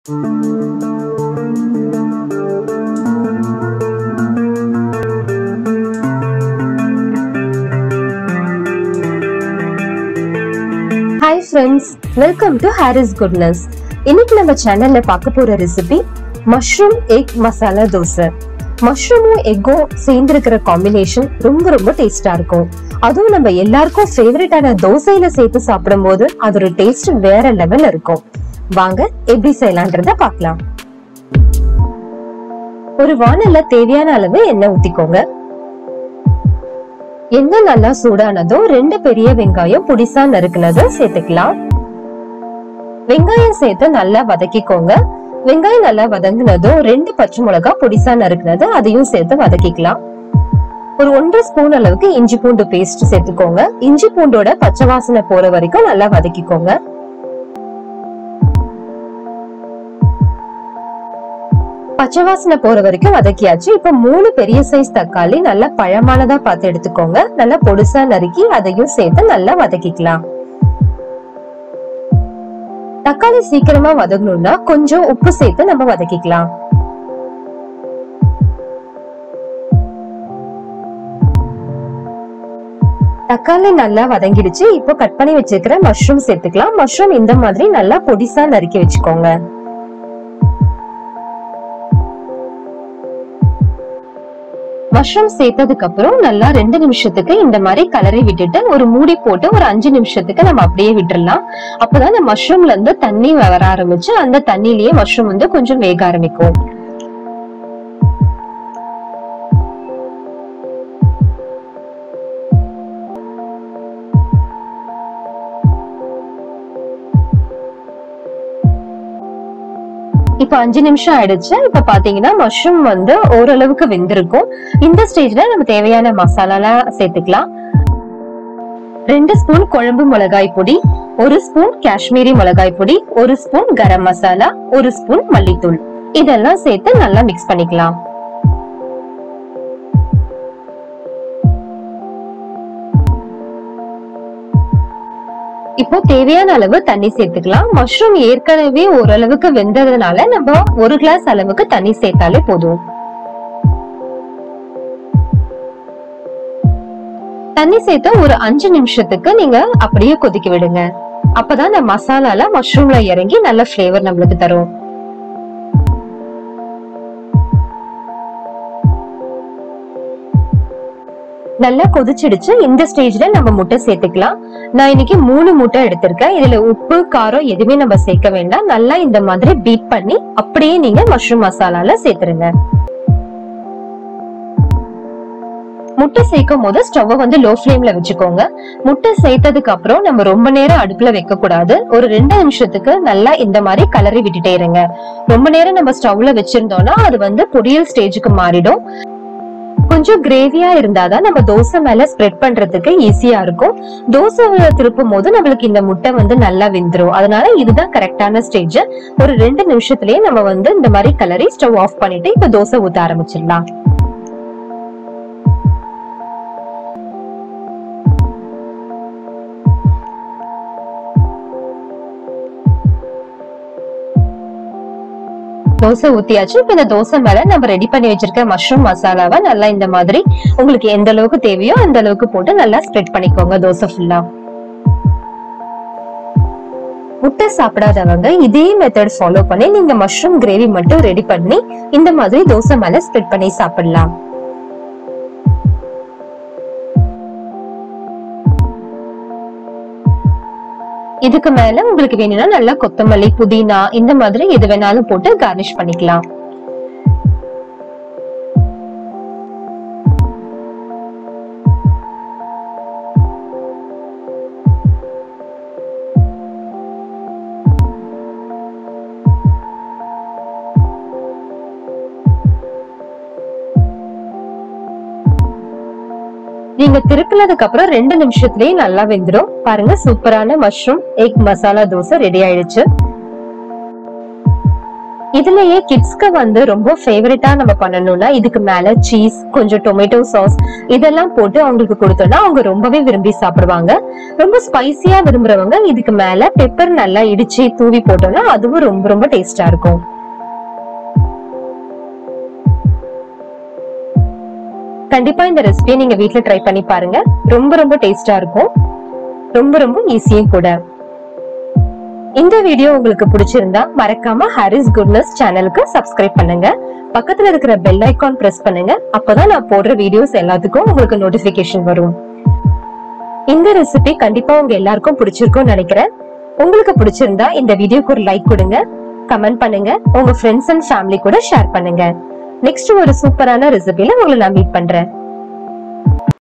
hi friends welcome to Harris goodness இன்னைக்கு நம்ம சேனல்ல பார்க்க போற recipe mushroom egg masala dosa மஷ்ரூமும் எக்கும் சேர்ந்திருக்கிற காம்பினேஷன் ரொம்ப ரொம்ப டேஸ்டா இருக்கும் அதுவும் நம்ம எல்லாருக்கும் ஃபேவரட்டான தோசையில சேர்த்து சாப்பிடும்போது அதோட டேஸ்ட் வேற லெவல்ல இருக்கும் வாங்க எப்படி செய்யலான்றத பார்க்கலாம் ஒரு வானல்ல தேவையான அளவு எண்ணெய் ஊத்திக்கோங்க எண்ணெய் நல்லா சூடானதும் ரெண்டு பெரிய வெங்காயம் புடிசா நறுக்குனதும் சேர்த்துக்கலாம் வெங்காயம் சேர்த்து நல்லா வதக்கிக்கோங்க வெங்காயம் நல்லா வதங்கினதும் ரெண்டு பச்சை மிளகாய் பொடிசா நறுக்குனது அதையும் சேர்த்து வதக்கிக்கலாம் ஒரு ஒன்றரை ஸ்பூன் அளவுக்கு இஞ்சி பூண்டு பேஸ்ட் சேர்த்துக்கோங்க இஞ்சி பூண்டோட பச்சை வாசனை போற வரைக்கும் நல்லா வதக்கிக்கோங்க பச்சை வாசனை போற வரைக்கும் வதக்கியாச்சு இப்ப மூணு பெரிய சைஸ் தக்காளி நல்லா பழமானதா பார்த்து எடுத்துக்கோங்க நல்லா பொடுசா நறுக்கி அதையும் சேர்த்து நல்லா வதக்கிக்கலாம் தக்காளி சீக்கிரமா வதங்கணும்னா கொஞ்சம் உப்பு சேர்த்து நம்ம வதக்கிக்கலாம் தக்காளி நல்லா வதங்கிடுச்சு இப்போ கட் பண்ணி வச்சிருக்கிற மஷ்ரூம் சேர்த்துக்கலாம் மஷ்ரூம் இந்த மாதிரி நல்லா பொடிசா நறுக்கி வச்சுக்கோங்க மஷ்ரூம் சேர்த்ததுக்கு அப்புறம் நல்லா ரெண்டு நிமிஷத்துக்கு இந்த மாதிரி கலரி விட்டுட்டு ஒரு மூடி போட்டு ஒரு அஞ்சு நிமிஷத்துக்கு நம்ம அப்படியே விட்டுறலாம் அப்பதான் அந்த மஷ்ரூம்ல இருந்து தண்ணி வர ஆரம்பிச்சு அந்த தண்ணியிலேயே மஷ்ரூம் வந்து கொஞ்சம் வேக ஆரம்பிக்கும் இப்ப அஞ்சு நிமிஷம் ஆயிடுச்சு இப்ப பாத்தீங்கன்னா மஷ்ரூம் வந்து ஓரளவுக்கு வெந்திருக்கும் இந்த ஸ்டேஜ்ல நம்ம தேவையான மசாலாலாம் சேர்த்துக்கலாம் ரெண்டு ஸ்பூன் குழம்பு மிளகாய் பொடி ஒரு ஸ்பூன் காஷ்மீரி மிளகாய் பொடி ஒரு ஸ்பூன் கரம் மசாலா ஒரு ஸ்பூன் மல்லித்தூள் இதெல்லாம் சேர்த்து நல்லா மிக்ஸ் பண்ணிக்கலாம் இப்போ தேவையான அளவு தண்ணி சேர்த்துக்கலாம் மஷ்ரூம் ஏற்கனவே ஓரளவுக்கு வெந்ததுனால நம்ம ஒரு கிளாஸ் அளவுக்கு தண்ணி சேர்த்தாலே போதும் தண்ணி சேர்த்து ஒரு அஞ்சு நிமிஷத்துக்கு நீங்க அப்படியே கொதிக்க விடுங்க அப்பதான் இந்த மசாலால மஷ்ரூம்ல இறங்கி நல்ல ஃபிளேவர் நம்மளுக்கு தரும் நல்லா கொதிச்சிடுச்சு இந்த ஸ்டேஜ்ல நம்ம முட்டை சேர்த்துக்கலாம் நான் இன்னைக்கு மூணு முட்டை எடுத்திருக்கேன் இதுல உப்பு காரம் எதுவுமே நம்ம சேர்க்க வேண்டாம் நல்லா இந்த மாதிரி பீட் பண்ணி அப்படியே நீங்க மஷ்ரூம் மசாலால சேர்த்துருங்க முட்டை சேர்க்கும் போது ஸ்டவ் வந்து லோ ஃப்ளேம்ல வச்சுக்கோங்க முட்டை சேர்த்ததுக்கு அப்புறம் நம்ம ரொம்ப நேரம் அடுப்புல வைக்க கூடாது ஒரு ரெண்டு நிமிஷத்துக்கு நல்லா இந்த மாதிரி கலரி விட்டுட்டே இருங்க ரொம்ப நேரம் நம்ம ஸ்டவ்ல வச்சிருந்தோம்னா அது வந்து பொரியல் ஸ்டேஜுக்கு மாறிடும் கொஞ்சம் கிரேவியா இருந்தாதான் நம்ம தோசை மேல ஸ்ப்ரெட் பண்றதுக்கு ஈஸியா இருக்கும் தோசை திருப்பும் போது நம்மளுக்கு இந்த முட்டை வந்து நல்லா வெந்துரும் அதனால இதுதான் கரெக்டான ஸ்டேஜ் ஒரு ரெண்டு நிமிஷத்துலயே நம்ம வந்து இந்த மாதிரி கலரி ஸ்டவ் ஆஃப் பண்ணிட்டு இப்ப தோசை ஊத்த ஆரம்பிச்சிடலாம் தோசை ஊத்தியாச்சு இப்ப இந்த தோசை மேல நம்ம ரெடி பண்ணி வச்சிருக்க மஷ்ரூம் மசாலாவை நல்லா இந்த மாதிரி உங்களுக்கு எந்த அளவுக்கு தேவையோ அந்த அளவுக்கு போட்டு நல்லா ஸ்ப்ரெட் பண்ணிக்கோங்க தோசை ஃபுல்லா முட்டை சாப்பிடாதவங்க இதே மெத்தட் ஃபாலோ பண்ணி நீங்க மஷ்ரூம் கிரேவி மட்டும் ரெடி பண்ணி இந்த மாதிரி தோசை மேல ஸ்ப்ரெட் பண்ணி சாப்பிடலாம் இதுக்கு மேல உங்களுக்கு வேணும்னா நல்லா கொத்தமல்லி புதினா இந்த மாதிரி எது வேணாலும் போட்டு கார்னிஷ் பண்ணிக்கலாம் நீங்க திருப்பினதுக்கு அப்புறம் ரெண்டு நிமிஷத்துலயே நல்லா வெந்துடும் பாருங்க சூப்பரான mushroom egg masala dosa ready ஆயிடுச்சு இதுலயே கிட்ஸ்க்கு வந்து ரொம்ப ஃபேவரட்டா நம்ம பண்ணணும்னா இதுக்கு மேல சீஸ் கொஞ்சம் டொமேட்டோ சாஸ் இதெல்லாம் போட்டு அவங்களுக்கு கொடுத்தோம்னா அவங்க ரொம்பவே விரும்பி சாப்பிடுவாங்க ரொம்ப ஸ்பைசியா விரும்புறவங்க இதுக்கு மேல பெப்பர் நல்லா இடிச்சு தூவி போட்டோம்னா அதுவும் ரொம்ப ரொம்ப டேஸ்டா இருக்கும் கண்டிப்பா இந்த ரெசிபியை நீங்க வீட்ல ட்ரை பண்ணி பாருங்க ரொம்ப ரொம்ப டேஸ்டா இருக்கும் ரொம்ப ரொம்ப ஈஸியும் கூட இந்த வீடியோ உங்களுக்கு பிடிச்சிருந்தா மறக்காம ஹாரிஸ் குட்னஸ் சேனலுக்கு சப்ஸ்கிரைப் பண்ணுங்க பக்கத்துல இருக்கிற பெல் ஐகான் பிரஸ் பண்ணுங்க அப்பதான் நான் போடுற வீடியோஸ் எல்லாத்துக்கும் உங்களுக்கு நோட்டிபிகேஷன் வரும் இந்த ரெசிபி கண்டிப்பா உங்க எல்லாருக்கும் பிடிச்சிருக்கும்னு நினைக்கிறேன் உங்களுக்கு பிடிச்சிருந்தா இந்த வீடியோக்கு ஒரு லைக் கொடுங்க கமெண்ட் பண்ணுங்க உங்க ஃப்ரெண்ட்ஸ் அண்ட் ஃபேமிலி கூட ஷேர் பண்ணுங்க நெக்ஸ்ட் ஒரு சூப்பரான ரெசிபில உங்களை நான் மீட் பண்றேன்